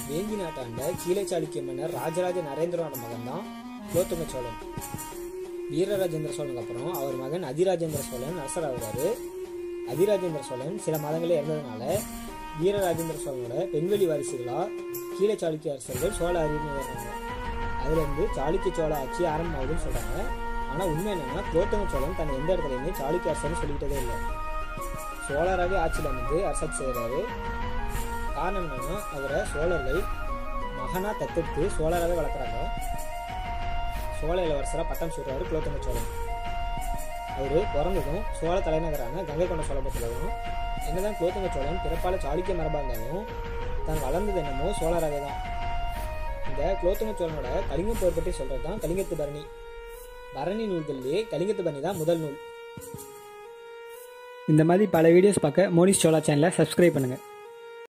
வேங்கி நாட்டாண்ட கீழே சாளுக்கிய மன்னர் ராஜராஜ நரேந்திரனோட மகன் தான் குலோத்துங்க சோழன் வீரராஜேந்திர சோழனுக்கு அப்புறம் அவர் மகன் அதிராஜேந்திர சோழன் அரசராகிறாரு அதிராஜேந்திர சோழன் சில மாதங்களே இறந்ததுனால வீரராஜேந்திர சோழனோட பெண்வெளி வாரிசுகளா கீழே சாளுக்கிய அரசர்கள் சோழ அறிஞராங்க அதுல இருந்து சாளுக்கிய சோழ ஆட்சி ஆரம்பமாகுதுன்னு சொல்றாங்க ஆனா உண்மை என்னன்னா குலோத்துங்க சோழன் தன்னை எந்த இடத்துலயுமே சாளுக்கிய அரசர்னு சொல்லிக்கிட்டதே இல்லை சோழராகவே ஆட்சியில் வந்து அரசாட்சி செய்கிறாரு காரணம் என்னன்னா அவரை சோழர்கள் மகனா தத்தெடுத்து சோழராகவே வளர்க்குறாங்க சோழ இளவரசராக பட்டம் சூடுறாரு குலோத்துங்க சோழன் அவர் பிறந்ததும் சோழ தலைநகரான கங்கை கொண்ட சோழபுரத்தில் தான் என்னதான் குலோத்துங்க சோழன் பிறப்பால சாளுக்கிய மரபாக இருந்தாலும் தான் வளர்ந்தது என்னமோ சோழராகவே தான் இந்த குலோத்துங்க சோழனோட கலிங்க போர் பற்றி சொல்றது தான் கலிங்கத்து பரணி பரணி நூல்கள்லேயே கலிங்கத்து பரணி தான் முதல் நூல் இந்த மாதிரி பல வீடியோஸ் பார்க்க மோனிஸ் சோழா சேனலை சப்ஸ்கிரைப் பண்ணுங்கள்